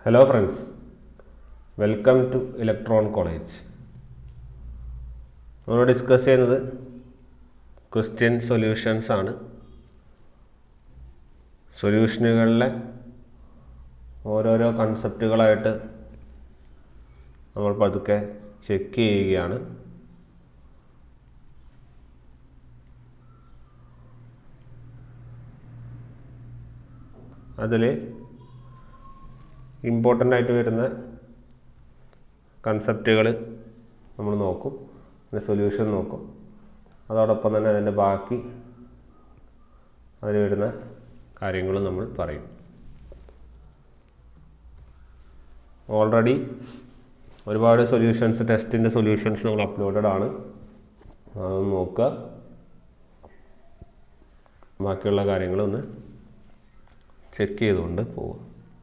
hello friends welcome to electron college നമ്മൾ discuss ചെയ്യുന്നത് question solutions ആണ് സൊല്യൂഷനുകളിലെ ഓരോരോ കൺസെപ്റ്റുകളായിട്ട് നമ്മൾ പതുക്കെ ചെക്ക് ചെയ്യുകയാണ് അതിൽ ഇമ്പോർട്ടൻ്റ് ആയിട്ട് വരുന്ന കൺസെപ്റ്റുകൾ നമ്മൾ നോക്കും അതിൻ്റെ സൊല്യൂഷൻ നോക്കും അതോടൊപ്പം തന്നെ അതിൻ്റെ ബാക്കി അതിൽ വരുന്ന കാര്യങ്ങളും നമ്മൾ പറയും ഓൾറെഡി ഒരുപാട് സൊല്യൂഷൻസ് ടെസ്റ്റിൻ്റെ സൊല്യൂഷൻസ് നമ്മൾ അപ്ലോഡഡ് ആണ് അതൊന്ന് നോക്കുക ബാക്കിയുള്ള കാര്യങ്ങളൊന്ന് ചെക്ക് ചെയ്തുകൊണ്ട് പോവുക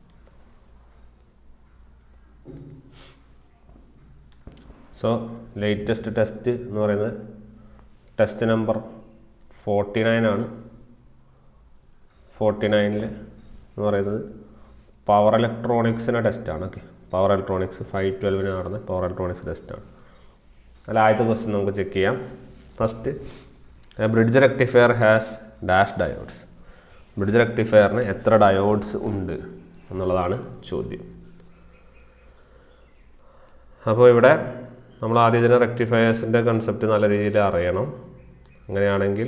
സോ ലേറ്റസ്റ്റ് ടെസ്റ്റ് എന്ന് പറയുന്നത് ടെസ്റ്റ് നമ്പർ ഫോർട്ടി നയൻ ആണ് ഫോർട്ടി നയനിൽ എന്ന് പറയുന്നത് പവർ ഇലക്ട്രോണിക്സിൻ്റെ ടെസ്റ്റാണ് ഓക്കെ പവർ ഇലക്ട്രോണിക്സ് ഫൈവ് ട്വൽവിന് നടന്ന പവർ ഇലക്ട്രോണിക്സ് ടെസ്റ്റാണ് അതിൽ ആദ്യത്തെ ക്വസ്റ്റ്യൻ നമുക്ക് ചെക്ക് ചെയ്യാം first bridge rectifier has dash diodes bridge റെക്ടിഫയറിന് എത്ര ഡയോഡ്സ് ഉണ്ട് എന്നുള്ളതാണ് ചോദ്യം അപ്പോൾ ഇവിടെ നമ്മൾ ആദ്യം ഇതിന് റെക്ടിഫയേഴ്സിൻ്റെ കൺസെപ്റ്റ് നല്ല രീതിയിൽ അറിയണം അങ്ങനെയാണെങ്കിൽ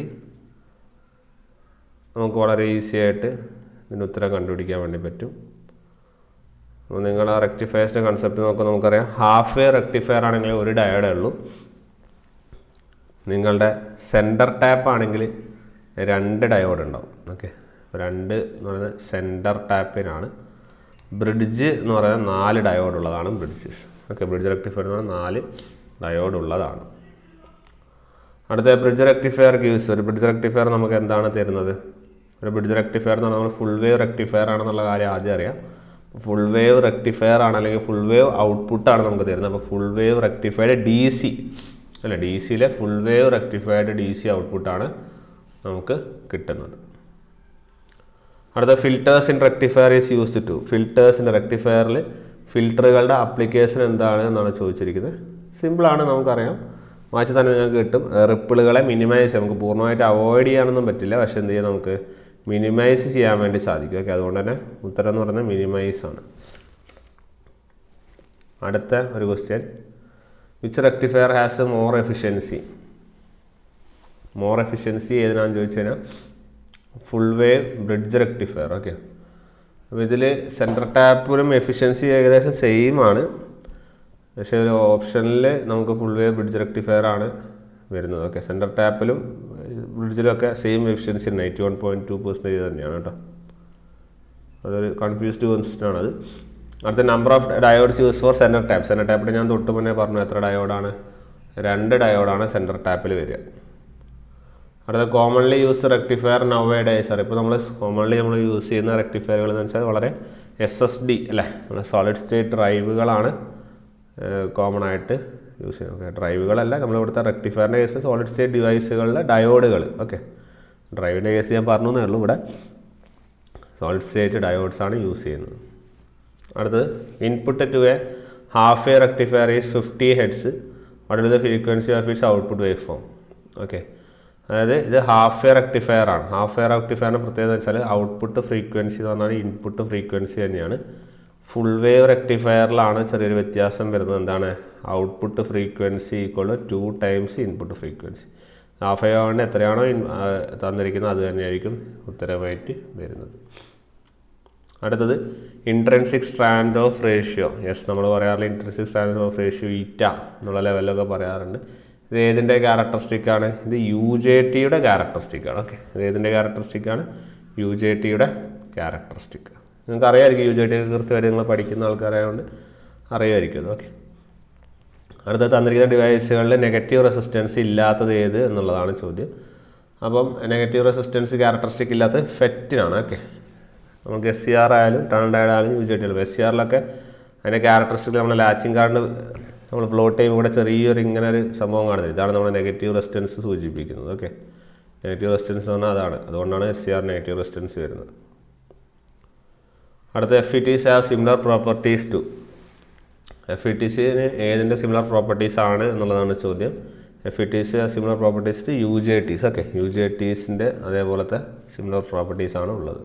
നമുക്ക് വളരെ ഈസി ആയിട്ട് ഇതിന് ഉത്തരം കണ്ടുപിടിക്കാൻ വേണ്ടി പറ്റും അപ്പോൾ നിങ്ങൾ ആ റെക്ടിഫയേഴ്സിൻ്റെ കൺസെപ്റ്റ് നോക്കുമ്പോൾ നമുക്കറിയാം ഹാഫ് വേ റെക്ടിഫയർ ആണെങ്കിൽ ഒരു ഡയോഡേ ഉള്ളൂ നിങ്ങളുടെ സെൻറ്റർ ടാപ്പ് ആണെങ്കിൽ രണ്ട് ഡയോഡ് ഉണ്ടാവും ഓക്കെ രണ്ട് എന്ന് പറയുന്നത് സെൻറ്റർ ടാപ്പിനാണ് ബ്രിഡ്ജ് എന്ന് പറയുന്നത് നാല് ഡയോഡ് ഉള്ളതാണ് ബ്രിഡ്ജസ് ഓക്കെ ബ്രിഡ്ജ് റെക്ടിഫയർ എന്ന് പറഞ്ഞാൽ നാല് ഡയോഡ് ഉള്ളതാണ് അടുത്ത ബ്രിഡ്ജ് റെക്ടിഫയർ യൂസ് ഒരു ബ്രിഡ്ജ് റെക്ടിഫയർ നമുക്ക് എന്താണ് തരുന്നത് ഒരു ബ്രിഡ്ജ് റെക്ടിഫയർ എന്ന് പറഞ്ഞാൽ നമ്മൾ ഫുൾ വേവ് റെക്ടിഫയർ ആണെന്നുള്ള കാര്യം ആദ്യം അറിയാം ഫുൾ വേവ് റെക്ടിഫയർ ആണ് അല്ലെങ്കിൽ ഫുൾ വേവ് ഔട്ട്പുട്ടാണ് നമുക്ക് തരുന്നത് അപ്പോൾ full wave rectified D C അല്ല ഡി സിയിലെ full wave rectified D C ഔട്ട്പുട്ടാണ് നമുക്ക് കിട്ടുന്നത് അടുത്ത filters in rectifier is used to filters in റെക്ടിഫയറിൽ ഫിൽറ്ററുകളുടെ ആപ്ലിക്കേഷൻ എന്താണ് എന്നാണ് ചോദിച്ചിരിക്കുന്നത് സിമ്പിളാണ് നമുക്കറിയാം വായിച്ച് തന്നെ നിങ്ങൾക്ക് കിട്ടും റിപ്പിളുകളെ മിനിമൈസ് നമുക്ക് പൂർണ്ണമായിട്ട് അവോയ്ഡ് ചെയ്യാനൊന്നും പറ്റില്ല പക്ഷേ എന്ത് ചെയ്യാം നമുക്ക് മിനിമൈസ് ചെയ്യാൻ വേണ്ടി സാധിക്കും ഓക്കെ അതുകൊണ്ട് തന്നെ ഉത്തരം എന്ന് പറയുന്നത് മിനിമൈസ് ആണ് അടുത്ത ഒരു question which rectifier has a more efficiency more efficiency ഏതിനാന്ന് ചോദിച്ചു കഴിഞ്ഞാൽ full wave bridge rectifier okay അപ്പോൾ ഇതിൽ സെൻറ്റർ ടാപ്പിലും എഫിഷ്യൻസി ഏകദേശം സെയിം ആണ് പക്ഷേ ഒരു ഓപ്ഷനിൽ നമുക്ക് ഫുൾ വേവ് ബ്രിഡ്ജ് റെക്ടിഫയർ ആണ് വരുന്നത് ഓക്കെ സെൻറ്റർ ടാപ്പിലും ബ്രിഡ്ജിലൊക്കെ same efficiency ninety one point two percentage തന്നെയാണ് കേട്ടോ അതൊരു കൺഫ്യൂസ്ഡ് ക്വസ്റ്റ്യൻ ആണ് അത് അടുത്ത number of diodes use four center tap center ടാപ്പിൽ ഞാൻ തൊട്ട് മുന്നേ പറഞ്ഞു എത്ര ഡയോഡാണ് രണ്ട് ഡയോഡാണ് സെൻറ്റർ ടാപ്പിൽ വരിക അടുത്ത commonly use rectifier nowadays ഇപ്പോൾ നമ്മൾ കോമൺലി നമ്മൾ യൂസ് ചെയ്യുന്ന റെക്ടിഫയറുകൾ എന്ന് വെച്ചാൽ വളരെ എസ് എസ് ഡി അല്ലേ നമ്മുടെ സോളിഡ് സ്റ്റേറ്റ് ഡ്രൈവുകളാണ് കോമൺ ആയിട്ട് യൂസ് ചെയ്യുന്നത് ഓക്കെ ഡ്രൈവുകളല്ല നമ്മൾ ഇവിടുത്തെ റെക്ടിഫയറിൻ്റെ കേസ് സോളിഡ് സ്റ്റേറ്റ് ഡിവൈസുകളിലെ ഡയോഡുകൾ ഓക്കെ ഡ്രൈവിൻ്റെ കേസ് ഞാൻ പറഞ്ഞു എന്നേ ഉള്ളൂ ഇവിടെ സോളിഡ് സ്റ്റേറ്റ് ഡയോഡ്സ് ആണ് യൂസ് ചെയ്യുന്നത് അടുത്തത് input to a half a rectifier is fifty hertz what is the frequency of its output wave form okay അതായത് ഇത് ഹാഫ് എ റെക്ടിഫയർ ആണ് ഹാഫ് എ റെക്ടിഫയറിൻ്റെ പ്രത്യേകത വെച്ചാൽ ഔട്ട്പുട്ട് ഫ്രീക്വൻസി എന്ന് പറഞ്ഞാൽ ഇൻപുട്ട് ഫ്രീക്വൻസി തന്നെയാണ് ഫുൾ വേവ് റെക്ടിഫയറിലാണ് ചെറിയൊരു വ്യത്യാസം വരുന്നത് എന്താണ് output frequency equal to times input frequency half a ആവുകൊണ്ട് എത്രയാണോ തന്നിരിക്കുന്നത് അത് തന്നെയായിരിക്കും ഉത്തരമായിട്ട് വരുന്നത് അടുത്തത് intrinsic stand off ratio yes നമ്മൾ പറയാറില്ല ഇൻട്രൻസിക് സ്ട്രാൻഡ് ഓഫ് റേഷ്യോ ഈറ്റ എന്നുള്ള ലെവലൊക്കെ പറയാറുണ്ട് ഇത് ഏതിൻ്റെ ക്യാരക്ടറിസ്റ്റിക് ആണ് ഇത് യു ജെ ടിയുടെ ക്യാരക്ടറിസ്റ്റിക് ആണ് ഓക്കെ ഇത് ഏതിൻ്റെ ക്യാരക്ടറിസ്റ്റിക് ആണ് യു ജെ ടിയുടെ ക്യാരക്ടറിസ്റ്റിക് നിങ്ങൾക്ക് അറിയാമായിരിക്കും യു ജെ ടി കൃത്യമായിട്ട് നിങ്ങൾ പഠിക്കുന്ന ആൾക്കാരായതുകൊണ്ട് അറിയുമായിരിക്കും അത് ഓക്കെ അടുത്ത തന്നിരിക്കുന്ന ഡിവൈസുകളിൽ നെഗറ്റീവ് റെസിസ്റ്റൻസ് ഇല്ലാത്തത് ഏത് എന്നുള്ളതാണ് ചോദ്യം അപ്പം നെഗറ്റീവ് റെസിസ്റ്റൻസ് ക്യാരക്ടറിസ്റ്റിക് ഇല്ലാത്തത് ഫെറ്റിനാണ് ഓക്കെ നമുക്ക് എസ് സി ആർ ആയാലും ടേൺ ഡയഡ് ആയാലും യു ജെ ടി ആയാലും എസ് സി ആറിലൊക്കെ അതിൻ്റെ ക്യാരക്ടറിസ്റ്റിക് നമ്മൾ ലാച്ചിങ് കാർഡ് നമ്മൾ പ്ലോട്ട് ചെയ്യുമ്പോൾ ഇവിടെ ചെറിയൊരു ഇങ്ങനെ ഒരു സംഭവം കാണുന്നത് ഇതാണ് നമ്മുടെ നെഗറ്റീവ് റെസിസ്റ്റൻസ് സൂചിപ്പിക്കുന്നത് ഓക്കെ നെഗറ്റീവ് റെസിസ്റ്റൻസ് എന്ന് പറഞ്ഞാൽ അതാണ് അതുകൊണ്ടാണ് S C R negative resistance വരുന്നത് അടുത്ത F E Ts have similar properties to F E T സിന് ഏതിൻ്റെ സിമിലർ പ്രോപ്പർട്ടീസ് ആണ് എന്നുള്ളതാണ് ചോദ്യം F E T C similar properties to U J Ts okay U J ടീസിൻ്റെ അതേപോലത്തെ സിമിലർ പ്രോപ്പർട്ടീസ് ആണ് ഉള്ളത്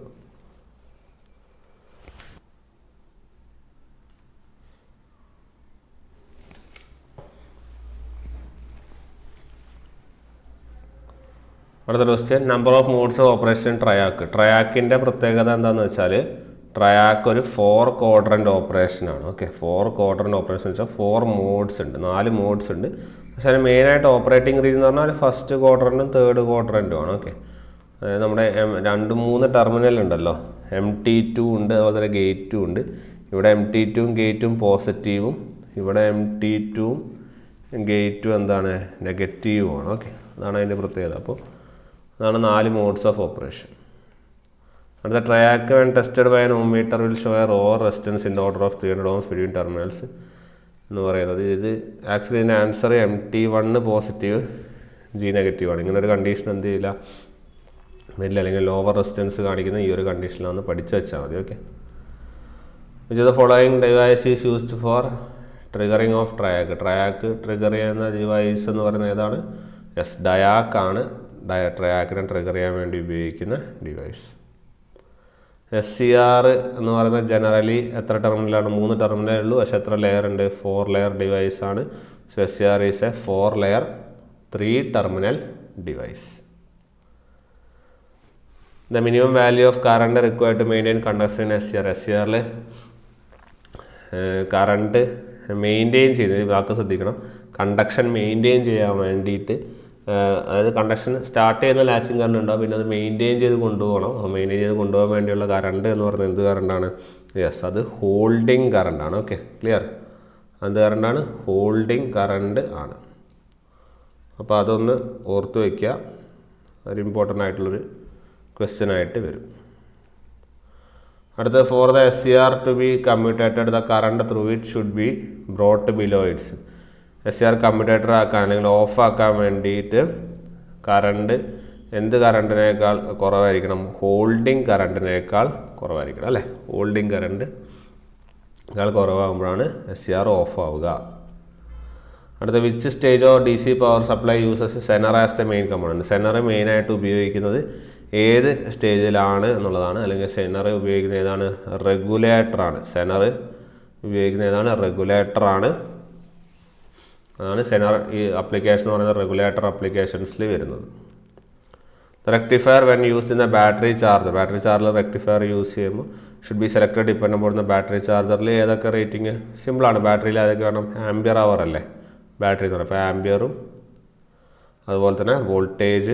അടുത്ത question number of modes of operation triac ട്രയാക്കിൻ്റെ പ്രത്യേകത എന്താണെന്ന് വെച്ചാൽ ട്രയാക്ക് ഒരു ഫോർ ക്വാഡ്രൻ്റ് ഓപ്പറേഷനാണ് ഓക്കെ ഫോർ ക്വാഡ്രൻ്റ് ഓപ്പറേഷൻ വെച്ചാൽ ഫോർ മോഡ്സ് ഉണ്ട് നാല് മോഡ്സ് ഉണ്ട് പക്ഷേ അതിന് മെയിനായിട്ട് ഓപ്പറേറ്റിംഗ് റീജൻ എന്ന് പറഞ്ഞാൽ ഫസ്റ്റ് ക്വാഡ്രൻറ്റും തേർഡ് ക്വാഡ്രൻറ്റും ആണ് ഓക്കെ അതായത് നമ്മുടെ എം രണ്ട് മൂന്ന് ടെർമിനൽ ഉണ്ടല്ലോ എം ടി ടു ഉണ്ട് അതുപോലെ തന്നെ ഗേറ്റും ഉണ്ട് ഇവിടെ എം ടി ടുവും ഗേറ്റും പോസിറ്റീവും ഇവിടെ എം ടി ടുവും ഗേറ്റും എന്താണ് നെഗറ്റീവും ആണ് ഓക്കെ അതാണ് അതിൻ്റെ പ്രത്യേകത അപ്പോൾ അതാണ് നാല് മോഡ്സ് ഓഫ് ഓപ്പറേഷൻ അടുത്ത triac and tested by ohmmeter will show a low resistance in order of three hundred ohms between terminals എന്ന് പറയുന്നത് ഇത് ആക്ച്വലി ഇതിൻ്റെ answer M T one positive G negative ആണ് ഇങ്ങനെ ഒരു കണ്ടീഷൻ എന്ത് ചെയ്യില്ല വരില്ല അല്ലെങ്കിൽ ലോവർ റെസിസ്റ്റൻസ് കാണിക്കുന്ന ഈ ഒരു കണ്ടീഷനിലാണ് പഠിച്ചു വെച്ചാൽ മതി okay which the following device is used for triggering of triac triac trigger ചെയ്യുന്ന ഡിവൈസ് എന്ന് പറയുന്നത് ഏതാണ് യെസ് ഡയാക്ക് ആണ് ഡയ ട്രയാക്കിനെ ട്രിഗർ ചെയ്യാൻ വേണ്ടി ഉപയോഗിക്കുന്ന ഡിവൈസ് എസ് സി ആർ എന്ന് പറയുന്നത് ജനറലി എത്ര ടെർമിനലാണ് മൂന്ന് ടെർമിനലേ ഉള്ളൂ പക്ഷെ എത്ര ലെയർ ഉണ്ട് ഫോർ ലെയർ ഡിവൈസ് ആണ് so S C R is a four layer three terminal device the minimum value of current required to maintain conduction in S C R S C ആറിൽ current maintain ചെയ്ത് ഈ വാക്ക് ശ്രദ്ധിക്കണം conduction maintain ചെയ്യാൻ വേണ്ടിയിട്ട് അതായത് conduction start ചെയ്യുന്ന latching current ഉണ്ടാവും പിന്നെ അത് മെയിൻറ്റെയിൻ ചെയ്ത് കൊണ്ടുപോകണം ആ മെയിൻറ്റെയിൻ ചെയ്ത് കൊണ്ടുപോകാൻ വേണ്ടിയുള്ള കറണ്ട് എന്ന് പറയുന്നത് എന്ത് കറണ്ടാണ് യെസ് അത് ഹോൾഡിംഗ് കറണ്ടാണ് ഓക്കെ ക്ലിയർ എന്ത് കറണ്ടാണ് ഹോൾഡിംഗ് കറണ്ട് ആണ് അപ്പോൾ അതൊന്ന് ഓർത്ത് വയ്ക്കുക ഒരു ഇമ്പോർട്ടൻ്റ് ആയിട്ടുള്ളൊരു ക്വസ്റ്റ്യൻ ആയിട്ട് വരും അടുത്ത for the S C R to be commutated the current through it should be brought below its S C R commutator ആക്കാൻ അല്ലെങ്കിൽ ഓഫ് ആക്കാൻ വേണ്ടിയിട്ട് കറണ്ട് എന്ത് കറണ്ടിനേക്കാൾ കുറവായിരിക്കണം ഹോൾഡിംഗ് കറണ്ടിനേക്കാൾ കുറവായിരിക്കണം അല്ലേ ഹോൾഡിംഗ് കറണ്ട് ക്കാൾ കുറവാകുമ്പോഴാണ് എസ് സി ആർ ഓഫ് ആവുക അടുത്ത which stage of D C power supply uses zener as the main component zener മെയിനായിട്ട് ഉപയോഗിക്കുന്നത് ഏത് സ്റ്റേജിലാണ് എന്നുള്ളതാണ് അല്ലെങ്കിൽ സെനർ ഉപയോഗിക്കുന്ന ഏതാണ് റെഗുലേറ്ററാണ് സെനർ ഉപയോഗിക്കുന്ന ഏതാണ് റെഗുലേറ്ററാണ് അതാണ് സെനർ ഈ അപ്ലിക്കേഷൻ എന്ന് പറയുന്നത് റെഗുലേറ്റർ അപ്ലിക്കേഷൻസിൽ വരുന്നത് rectifier when used in the battery charger battery charger rectifier use ചെയ്യുമ്പോൾ ഷുഡ് ബി സെലക്ടഡ് ഡിപ്പെൻഡ് പോകുന്ന ബാറ്ററി ചാർജറിൽ ഏതൊക്കെ റേറ്റിംഗ് സിമ്പിളാണ് ബാറ്ററിയിൽ ഏതൊക്കെ വേണം ആംബിയർ അവർ അല്ലേ ബാറ്ററി എന്ന് പറയുന്നത് അപ്പോൾ ആംബിയറും അതുപോലെ തന്നെ വോൾട്ടേജ്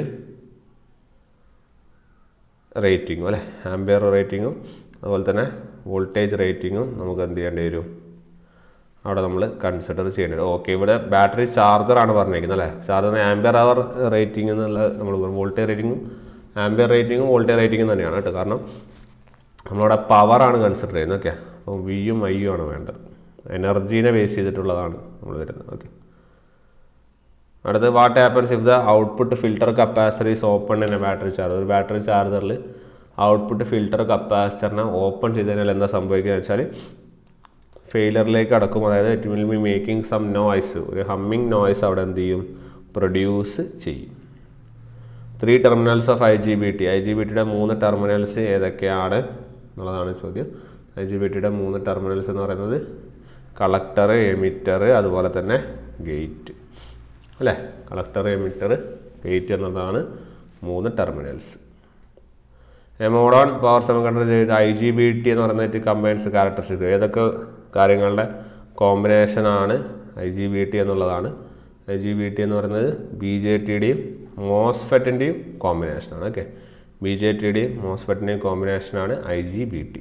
റേറ്റിങ്ങും അല്ലേ ആംബിയർ റേറ്റിങ്ങും അതുപോലെ തന്നെ വോൾട്ടേജ് റേറ്റിങ്ങും നമുക്ക് എന്ത് ചെയ്യേണ്ടി വരും അവിടെ നമ്മൾ കൺസിഡർ ചെയ്യേണ്ടി വരും ഓക്കെ ഇവിടെ ബാറ്ററി ചാർജറാണ് പറഞ്ഞിരിക്കുന്നത് അല്ലേ ചാർജറിന് ആംബിയർ അവർ റേറ്റിംഗ് എന്നുള്ള നമ്മൾ വോൾട്ടേജ് റേറ്റിങ്ങും ആംബിയർ റേറ്റിങ്ങും വോൾട്ടേജ് റേറ്റിങ്ങും തന്നെയാണ് കേട്ടോ കാരണം നമ്മളവിടെ പവറാണ് കൺസിഡർ ചെയ്യുന്നത് ഓക്കെ അപ്പോൾ വിയും ഐയും ആണ് വേണ്ടത് എനർജീനെ ബേസ് ചെയ്തിട്ടുള്ളതാണ് നമ്മൾ വരുന്നത് ഓക്കെ അടുത്ത് what happens if the output filter capacitor is open in a battery charger ഒരു ബാറ്ററി ചാർജറിൽ ഔട്ട്പുട്ട് ഫിൽട്ടർ കപ്പാസിറ്ററിനെ ഓപ്പൺ ചെയ്ത് കഴിഞ്ഞാൽ എന്താ സംഭവിക്കുക വെച്ചാൽ ഫെയിലറിലേക്ക് അടക്കും അതായത് it will be making some noise ഒരു ഹമ്മിങ് നോയ്സ് അവിടെ എന്ത് ചെയ്യും പ്രൊഡ്യൂസ് ചെയ്യും three terminals of I G B T I G B ടിയുടെ മൂന്ന് ടെർമിനൽസ് ഏതൊക്കെയാണ് എന്നുള്ളതാണ് ചോദ്യം ഐ ജി ബി ടിയുടെ മൂന്ന് ടെർമിനൽസ് എന്ന് പറയുന്നത് കളക്ടർ എമിറ്റർ അതുപോലെ തന്നെ ഗേറ്റ് അല്ലേ കളക്ടർ എമിറ്റർ ഗേറ്റ് എന്നതാണ് മൂന്ന് terminals a modern power semiconductor ചെയ്ത് ഐ ജി ബി ടി എന്ന് പറയുന്നത് കമ്പൈൻസ് ക്യാരക്ടറിസ്റ്റിക് ഏതൊക്കെ കാര്യങ്ങളുടെ കോമ്പിനേഷനാണ് ഐ ജി ബി ടി എന്നുള്ളതാണ് ഐ ജി ബി ടി എന്ന് പറയുന്നത് ബി ജെ ടിയുടെയും മോസ്ഫെറ്റിൻ്റെയും കോമ്പിനേഷനാണ് ഓക്കെ ബി ജെ ടിയുടെയും മോസ്ഫെറ്റിൻ്റെയും കോമ്പിനേഷനാണ് I G B T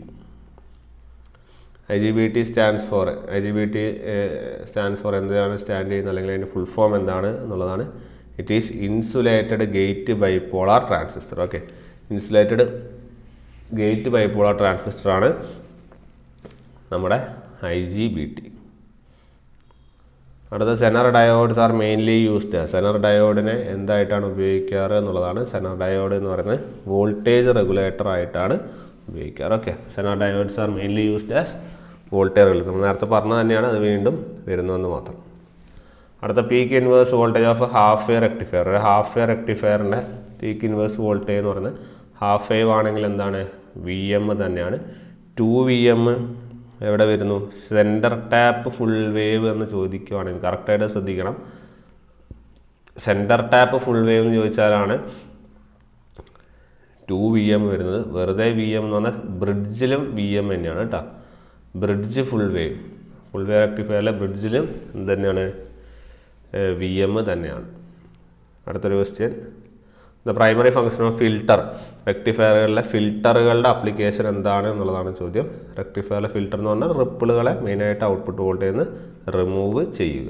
I G B T stands for I G B T stand for എന്താണ് സ്റ്റാൻഡ് ചെയ്യുന്നത് അല്ലെങ്കിൽ അതിൻ്റെ ഫുൾ ഫോം എന്താണ് എന്നുള്ളതാണ് it is insulated gate bipolar transistor okay insulated gate bipolar ട്രാൻസിസ്റ്ററാണ് നമ്മുടെ ഐ ജി ബി ടി അടുത്ത zener diodes are mainly used zener ഡയോഡിനെ എന്തായിട്ടാണ് ഉപയോഗിക്കാറ് എന്നുള്ളതാണ് സെനർ ഡയോഡ് എന്ന് പറയുന്നത് വോൾട്ടേജ് റെഗുലേറ്റർ ആയിട്ടാണ് ഉപയോഗിക്കാറ് okay zener diodes are mainly used as വോൾട്ടേറുകൾ നമ്മൾ നേരത്തെ പറഞ്ഞത് തന്നെയാണ് അത് വീണ്ടും വരുന്നതെന്ന് മാത്രം അടുത്ത peak inverse voltage of half wave rectifier ഒരു ഹാഫ് എയർ റെക്ടിഫയറിൻ്റെ പീക്ക് ഇൻവേഴ്സ് വോൾട്ടേജ് എന്ന് പറയുന്നത് ഹാഫ് വേവ് ആണെങ്കിൽ എന്താണ് വി എം തന്നെയാണ് ടു വി എം എവിടെ വരുന്നു സെൻറ്റർ ടാപ്പ് ഫുൾ വേവ് എന്ന് ചോദിക്കുവാണെങ്കിൽ കറക്റ്റായിട്ട് ശ്രദ്ധിക്കണം സെൻറ്റർ ടാപ്പ് ഫുൾ വേവ് എന്ന് ചോദിച്ചാലാണ് ടു വി എം വരുന്നത് വെറുതെ വി എം എന്ന് പറഞ്ഞാൽ ബ്രിഡ്ജിലും വി എം തന്നെയാണ് കേട്ടോ bridge full wave full wave റെക്ടിഫയറിലെ ബ്രിഡ്ജിലും എന്ത് തന്നെയാണ് വി എം തന്നെയാണ് അടുത്തൊരു question the primary function of filter റെക്ടിഫയറുകളിലെ ഫിൽട്ടറുകളുടെ അപ്ലിക്കേഷൻ എന്താണ് എന്നുള്ളതാണ് ചോദ്യം റെക്ടിഫയറിലെ ഫിൽട്ടർ എന്ന് പറഞ്ഞാൽ റിപ്പിളുകളെ മെയിനായിട്ട് ഔട്ട്പുട്ട് വോൾട്ടേജിൽ നിന്ന് റിമൂവ് ചെയ്യുക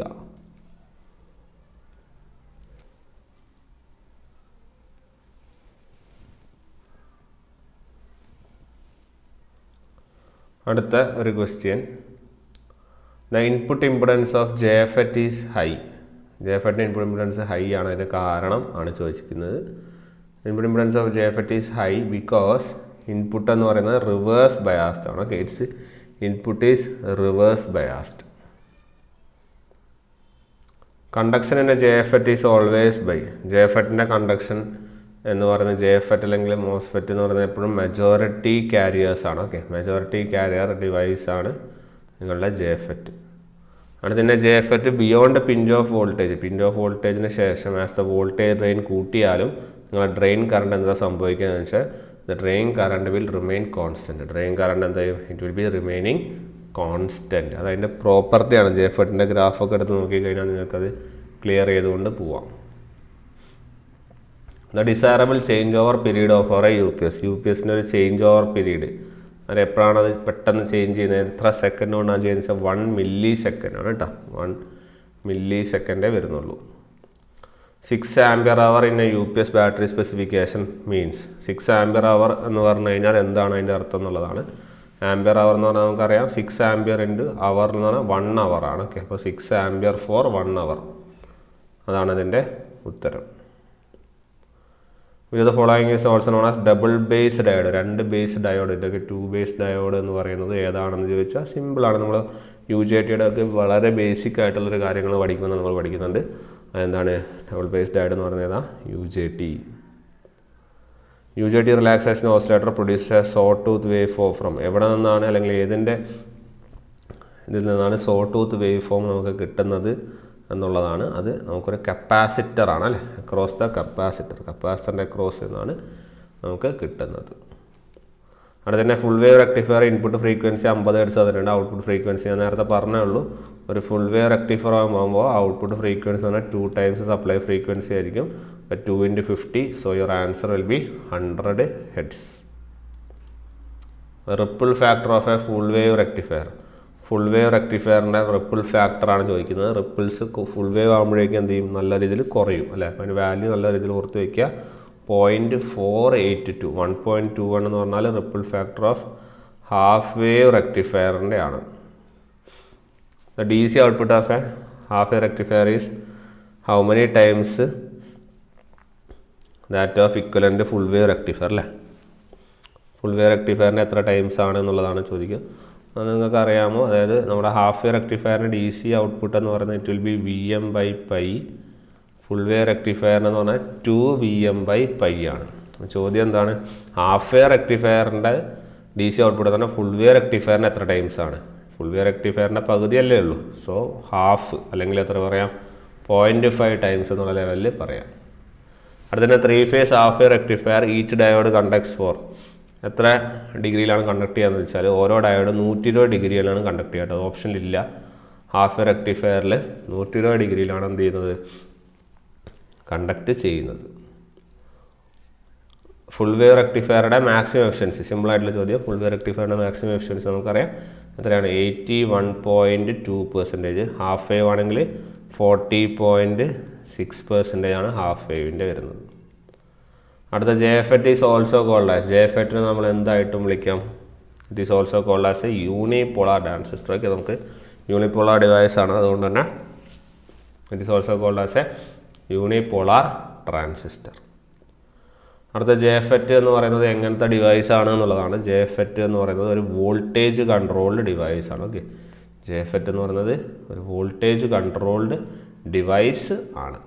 അടുത്ത ഒരു question the input impedance of J FET is high J എഫ് എറ്റിൻ്റെ ഇൻപുട്ട് ഇമ്പിഡൻസ് ഹൈ ആണ് അതിൻ്റെ കാരണം ആണ് ചോദിച്ചിരിക്കുന്നത് input impedance of J FET is high because input എന്ന് പറയുന്നത് റിവേഴ്സ് ബയാസ്ഡ് ആണ് okay it's input is reverse biased conduction in J FET is always by J എഫ് എറ്റിൻ്റെ കണ്ടക്ഷൻ എന്ന് പറയുന്നത് ജെ എഫ് എറ്റ് അല്ലെങ്കിൽ മോസ്ഫെറ്റ് എന്ന് പറയുന്നത് എപ്പോഴും മെജോറിറ്റി കാരിയേഴ്സ് ആണ് ഓക്കെ മെജോറിറ്റി കാരിയർ ഡിവൈസ് ആണ് നിങ്ങളുടെ ജെ എഫ് എറ്റ് അടുത്തന്നെ J FET beyond pinch off voltage pinch off വോൾട്ടേജിന് ശേഷം ആസ് ദ വോൾട്ടേജ് ഡ്രെയിൻ കൂട്ടിയാലും നിങ്ങളുടെ ഡ്രെയിൻ കറണ്ട് എന്താ സംഭവിക്കുകയെന്ന് വെച്ചാൽ the drain current will remain constant drain current എന്താ ചെയ്യും it will be remaining constant അത് അതിൻ്റെ പ്രോപ്പർട്ടിയാണ് ജെ എഫ് എറ്റിൻ്റെ ഗ്രാഫൊക്കെ എടുത്ത് നോക്കിക്കഴിഞ്ഞാൽ നിങ്ങൾക്കത് ക്ലിയർ ചെയ്തുകൊണ്ട് പോവാം the desirable change over period of or A U P S U P എസിൻ്റെ ഒരു ചേഞ്ച് ഓവർ പീരീഡ് അത് എപ്പോഴാണ് അത് പെട്ടെന്ന് ചേഞ്ച് ചെയ്യുന്നത് എത്ര സെക്കൻഡ് കൊണ്ടാണ് ചെയ്യുന്നത് വെച്ചാൽ വൺ മില്ലി സെക്കൻഡ് ആണ് കേട്ടോ വൺ മില്ലി സെക്കൻഡേ വരുന്നുള്ളൂ six ampere hour in a U P S battery specification means six ampere hour എന്ന് പറഞ്ഞു കഴിഞ്ഞാൽ എന്താണ് അതിൻ്റെ അർത്ഥം എന്നുള്ളതാണ് ആംബിയർ അവർ എന്ന് പറഞ്ഞാൽ നമുക്കറിയാം സിക്സ് ആംബിയർ ഇൻറ്റു അവർ എന്ന് പറഞ്ഞാൽ വൺ അവർ ആണ് ഓക്കെ അപ്പോൾ six ampere for one hour അതാണ് ഇതിൻ്റെ ഉത്തരം with following is also known as double base diode രണ്ട് ബേസ് ഡയോഡ് ഇതൊക്കെ ടു ബേസ് ഡയോഡ് എന്ന് പറയുന്നത് ഏതാണെന്ന് ചോദിച്ചാൽ സിമ്പിളാണ് നമ്മൾ യു ജെ ടിയുടെ ഒക്കെ വളരെ ബേസിക് ആയിട്ടുള്ളൊരു കാര്യങ്ങൾ പഠിക്കുന്നത് നമ്മൾ പഠിക്കുന്നുണ്ട് അതെന്താണ് ഡബിൾ ബേസ് ഡയോഡ് എന്ന് പറയുന്നത് ഏതാ U J T U J T relaxation oscillator produce a sawtooth waveform from എവിടെ നിന്നാണ് അല്ലെങ്കിൽ ഏതിൻ്റെ ഇതിൽ നിന്നാണ് സോ ടൂത്ത് വേവ് ഫോം നമുക്ക് കിട്ടുന്നത് എന്നുള്ളതാണ് അത് നമുക്കൊരു കപ്പാസിറ്റർ ആണ് അല്ലേ അക്രോസ് ദ കപ്പാസിറ്റർ കപ്പാസിറ്ററിൻ്റെ അക്രോസ് എന്നാണ് നമുക്ക് കിട്ടുന്നത് അവിടെ തന്നെ full wave rectifier input frequency അമ്പത് ഹെഡ്സ് തന്നിട്ടുണ്ട് ഔട്ട്പുട്ട് ഫ്രീക്വൻസി ഞാൻ നേരത്തെ പറഞ്ഞേ ഉള്ളൂ ഒരു ഫുൾ വേവ് റെക്ടിഫയർ ആകുമ്പോൾ ഔട്ട്പുട്ട് ഫ്രീക്വൻസി പറഞ്ഞാൽ ടു ടൈംസ് സപ്ലൈ ഫ്രീക്വൻസി ആയിരിക്കും two into fifty so your answer will be hundred hertz ripple factor of a full wave rectifier full wave റെക്ടിഫയറിൻ്റെ റിപ്പിൾ ഫാക്ടറാണ് ചോദിക്കുന്നത് റിപ്പിൾസ് ഫുൾ വേവ് ആകുമ്പോഴേക്കും എന്ത് ചെയ്യും നല്ല രീതിയിൽ കുറയും അല്ലേ അപ്പോൾ അതിന് വാല്യൂ നല്ല രീതിയിൽ ഓർത്ത് വയ്ക്കുക point four eight two one point two one എന്ന് പറഞ്ഞാൽ ripple factor of half wave റെക്ടിഫയറിൻ്റെ ആണ് the D C output of a half wave rectifier is how many times that of equivalent full wave rectifier അല്ലേ full wave റെക്ടിഫയറിന് എത്ര times ആണ് എന്നുള്ളതാണ് ചോദിക്കുക അത് നിങ്ങൾക്ക് അറിയാമോ അതായത് നമ്മുടെ ഹാഫ് വേ റെക്ടിഫയറിന് ഡി സി ഔട്ട്പുട്ട് എന്ന് പറയുന്നത് it will be V M by pi full wave റെക്ടിഫയറിന് എന്ന് പറഞ്ഞാൽ two V M by pi ആണ് ചോദ്യം എന്താണ് ഹാഫ് വേ റെക്ടിഫയറിൻ്റെ ഡി സി ഔട്ട്പുട്ട് എന്ന് പറഞ്ഞാൽ ഫുൾ വേ റെക്ടിഫയറിന് എത്ര ടൈംസ് ആണ് ഫുൾ വേ റെക്ടിഫയറിൻ്റെ പകുതിയല്ലേ ഉള്ളൂ സോ ഹാഫ് അല്ലെങ്കിൽ എത്ര പറയാം പോയിൻറ്റ് ഫൈവ് ടൈംസ് എന്നുള്ള ലെവലിൽ പറയാം അടുത്തന്നെ three phase half wave rectifier each diode conducts for എത്ര ഡിഗ്രിയിലാണ് കണ്ടക്ട് ചെയ്യാന്ന് വെച്ചാൽ ഓരോ ഡയോഡ് നൂറ്റി ഇരുപത് ഡിഗ്രിയിലാണ് കണ്ടക്ട് ചെയ്യുക ഓപ്ഷനിലില്ല ഹാഫ് റെക്ടിഫയറിൽ നൂറ്റി ഇരുപത് ഡിഗ്രിയിലാണ് എന്ത് ചെയ്യുന്നത് കണ്ടക്ട് ചെയ്യുന്നത് ഫുൾ വേവ് റെക്ടിഫയറുടെ മാക്സിമം എഫിഷ്യൻസി സിമ്പിളായിട്ടുള്ള ചോദ്യം ഫുൾ വേവ് റെക്ടിഫയറുടെ മാക്സിമം എഫിഷ്യൻസി നമുക്കറിയാം എത്രയാണ് eighty one point two percentage half wave ആണെങ്കിൽ ഫോർട്ടി പോയിൻറ്റ് സിക്സ് പെർസെൻറ്റേജ് ആണ് ഹാഫ് വേവിൻ്റെ വരുന്നത് അടുത്ത J FET is also called as J എഫ് എറ്റിനെ നമ്മൾ എന്തായിട്ടും വിളിക്കാം it is also called as a unipolar transistor okay നമുക്ക് യൂണിപോളാർ ഡിവൈസ് ആണ് അതുകൊണ്ട് തന്നെ it is also called as a unipolar transistor അടുത്ത ജെഫെറ്റ് എന്ന് പറയുന്നത് എങ്ങനത്തെ ഡിവൈസ് ആണ് എന്നുള്ളതാണ് ജെഫെറ്റ് എന്ന് പറയുന്നത് ഒരു വോൾട്ടേജ് കൺട്രോൾഡ് ഡിവൈസ് ആണ് ഓക്കെ ജെഫെറ്റ് എന്ന് പറയുന്നത് ഒരു വോൾട്ടേജ് കൺട്രോൾഡ് ഡിവൈസ് ആണ്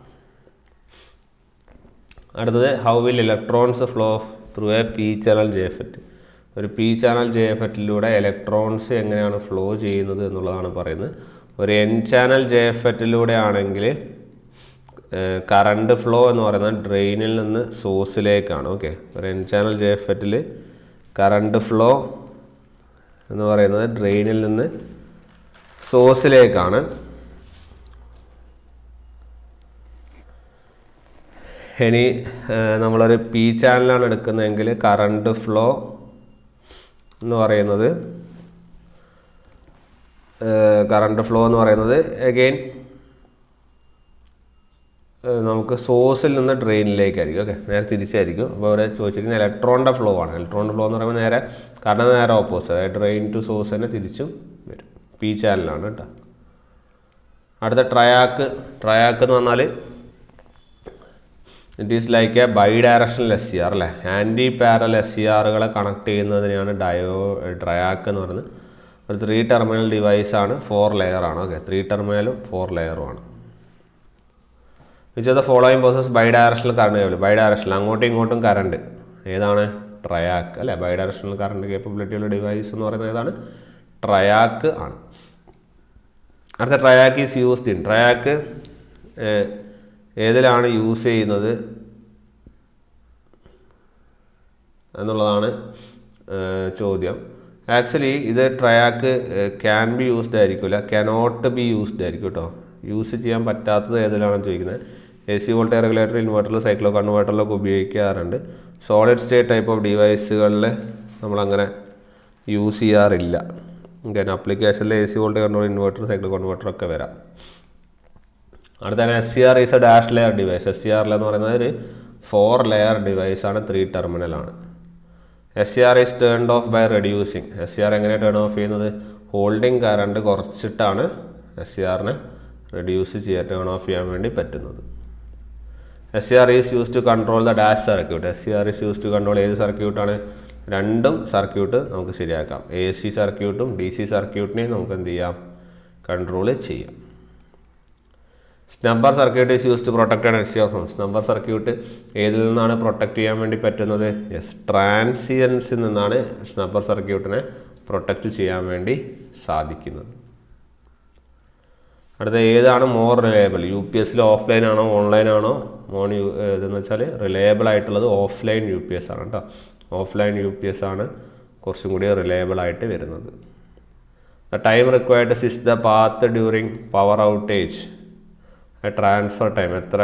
അടുത്തത് how will electrons flow through a P channel JFET ഒരു പി ചാനൽ ജെഫെറ്റിലൂടെ ഇലക്ട്രോൺസ് എങ്ങനെയാണ് ഫ്ലോ ചെയ്യുന്നത് എന്നുള്ളതാണ് പറയുന്നത് ഒരു എൻ ചാനൽ ജെഫെറ്റിലൂടെ ആണെങ്കിൽ കറണ്ട് ഫ്ലോ എന്ന് പറയുന്നത് ഡ്രെയിനിൽ നിന്ന് സോഴ്സിലേക്കാണ് ഓക്കെ ഒരു എൻ ചാനൽ ജെഫെറ്റിൽ കറണ്ട് ഫ്ലോ എന്ന് പറയുന്നത് ഡ്രെയിനിൽ നിന്ന് സോഴ്സിലേക്കാണ് ഇനി നമ്മളൊരു പി ചാനലാണ് എടുക്കുന്നതെങ്കിൽ കറണ്ട് ഫ്ലോ എന്ന് പറയുന്നത് കറണ്ട് ഫ്ലോ എന്ന് പറയുന്നത് അഗെയിൻ നമുക്ക് സോഴ്സിൽ നിന്ന് ഡ്രെയിനിലേക്കായിരിക്കും ഓക്കെ നേരെ തിരിച്ചായിരിക്കും അപ്പോൾ അവിടെ ചോദിച്ചിരിക്കുന്നത് ഇലക്ട്രോണിൻ്റെ ഫ്ലോ ആണ് ഇലക്ട്രോണിൻ്റെ ഫ്ലോ എന്ന് പറയുമ്പോൾ നേരെ കറണ്ട് നേരെ ഓപ്പോസിറ്റ് അതായത് ഡ്രെയിൻ ടു സോഴ്സ് തന്നെ തിരിച്ചും വരും പി ചാനലാണ് കേട്ടോ അടുത്ത ട്രയാക്ക് ട്രയാക്ക് എന്ന് പറഞ്ഞാൽ it is like a bidirectional S C R അല്ലേ ആൻറ്റി പാരൽ എസ് സി ആറുകളെ കണക്ട് ചെയ്യുന്നതിനെയാണ് ഡയോ ട്രയാക്ക് എന്ന് പറയുന്നത് ഒരു ത്രീ ടെർമിനൽ ഡിവൈസാണ് ഫോർ ലെയർ ആണ് ഓക്കെ ത്രീ ടെർമിനലും ഫോർ ലെയറും ആണ് which of the following process bidirectional current capable bidirectional അങ്ങോട്ടും ഇങ്ങോട്ടും കറണ്ട് ഏതാണ് ട്രയാക്ക് അല്ലേ ബൈ ഡയറക്ഷണൽ കറണ്ട് കേപ്പബിലിറ്റിയുള്ള ഡിവൈസ് എന്ന് പറയുന്നത് ഏതാണ് ട്രയാക്ക് ആണ് അടുത്ത triac is used in TRIAC ഏതിലാണ് യൂസ് ചെയ്യുന്നത് എന്നുള്ളതാണ് ചോദ്യം ആക്ച്വലി ഇത് ട്രയാക്ക് ക്യാൻ ബി യൂസ്ഡ് ആയിരിക്കില്ല കനോട്ട് ബി യൂസ്ഡ് ആയിരിക്കും കേട്ടോ യൂസ് ചെയ്യാൻ പറ്റാത്തത് ഏതിലാണെന്ന് ചോദിക്കുന്നത് എ സി വോൾട്ടേജ് റെഗുലേറ്റർ ഇൻവെർട്ടറിൽ സൈക്ലോ കൺവേർട്ടറിലൊക്കെ ഉപയോഗിക്കാറുണ്ട് സോളിഡ് സ്റ്റേറ്റ് ടൈപ്പ് ഓഫ് ഡിവൈസുകളിൽ നമ്മളങ്ങനെ യൂസ് ചെയ്യാറില്ല കാരണം അപ്ലിക്കേഷനിൽ A C voltage control inverter cycloconverter ഒക്കെ വരാം അടുത്ത S C R is a dash layer device S C ആറിൽ എന്ന് പറയുന്നത് ഒരു ഫോർ ലെയർ ഡിവൈസ് ആണ് three ടെർമിനലാണ് S C R is turned off by reducing S C R എങ്ങനെ turn off ചെയ്യുന്നത് ഹോൾഡിംഗ് കറണ്ട് കുറച്ചിട്ടാണ് എസ് സി ആറിനെ reduce ചെയ്യാൻ ടേൺ ഓഫ് ചെയ്യാൻ വേണ്ടി പറ്റുന്നത് S C R is use to control the dash circuit S C R is use to control ഏത് സർക്യൂട്ടാണ് രണ്ടും സർക്യൂട്ട് നമുക്ക് ശരിയാക്കാം എ സി സർക്യൂട്ടും ഡി സി സർക്യൂട്ടിനെയും നമുക്ക് എന്ത് ചെയ്യാം കൺട്രോൾ ചെയ്യാം snubber circuit is use to protected energy of snubber circuit ഏതിൽ നിന്നാണ് പ്രൊട്ടക്റ്റ് ചെയ്യാൻ വേണ്ടി പറ്റുന്നത് യെസ് ട്രാൻസിയൻസിൽ നിന്നാണ് സ്നബ്ബർ സർക്യൂട്ടിനെ പ്രൊട്ടക്റ്റ് ചെയ്യാൻ വേണ്ടി സാധിക്കുന്നത് അടുത്ത ഏതാണ് മോർ റിലയബിൾ യു പി എസിൽ ഓഫ്ലൈൻ ആണോ ഓൺലൈൻ ആണോ മോൺ യു ഇതെന്ന് വെച്ചാൽ റിലയബിൾ ആയിട്ടുള്ളത് ഓഫ്ലൈൻ യു പി എസ് ആണ് കേട്ടോ ഓഫ്ലൈൻ യു പി എസ് ആണ് കുറച്ചും കൂടി റിലയബിൾ ആയിട്ട് വരുന്നത് the time required is the path during power outage transfer time എത്ര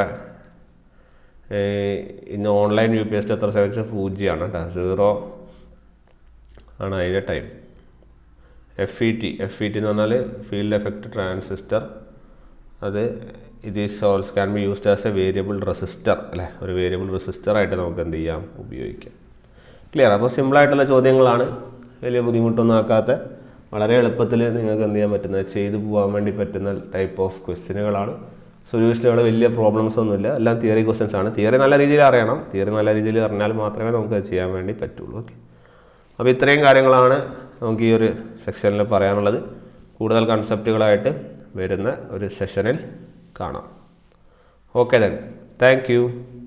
ഇന്ന് ഓൺലൈൻ യു പി എസ് എത്ര സമയം പൂജ്യമാണ് കേട്ടോ സീറോ ആണ് അതിൻ്റെ time F E T F E T എന്ന് പറഞ്ഞാൽ ഫീൽഡ് എഫക്റ്റ് ട്രാൻസിസ്റ്റർ അത് ഇത് is also can be used as a variable resistor അല്ലേ ഒരു വേരിയബിൾ റെസിസ്റ്റർ ആയിട്ട് നമുക്ക് എന്ത് ചെയ്യാം ഉപയോഗിക്കാം ക്ലിയർ അപ്പോൾ സിമ്പിളായിട്ടുള്ള ചോദ്യങ്ങളാണ് വലിയ ബുദ്ധിമുട്ടൊന്നും ആക്കാത്ത വളരെ എളുപ്പത്തിൽ നിങ്ങൾക്ക് എന്ത് ചെയ്യാൻ പറ്റുന്ന ചെയ്തു പോകാൻ വേണ്ടി പറ്റുന്ന ടൈപ്പ് ഓഫ് ക്വസ്റ്റ്യനുകളാണ് സൊല്യൂഷനുകൾ വലിയ പ്രോബ്ലംസ് ഒന്നുമില്ല എല്ലാം തിയറി ക്വസ്റ്റ്യൻസ് ആണ് തിയറി നല്ല രീതിയിൽ അറിയണം തിയറി നല്ല രീതിയിൽ അറിഞ്ഞാൽ മാത്രമേ നമുക്ക് അത് ചെയ്യാൻ വേണ്ടി പറ്റുള്ളൂ ഓക്കെ അപ്പോൾ ഇത്രയും കാര്യങ്ങളാണ് നമുക്ക് ഈ ഒരു സെക്ഷനിൽ പറയാനുള്ളത് കൂടുതൽ കൺസെപ്റ്റുകളായിട്ട് വരുന്ന ഒരു സെഷനിൽ കാണാം ഓക്കെ ദെൻ താങ്ക് യു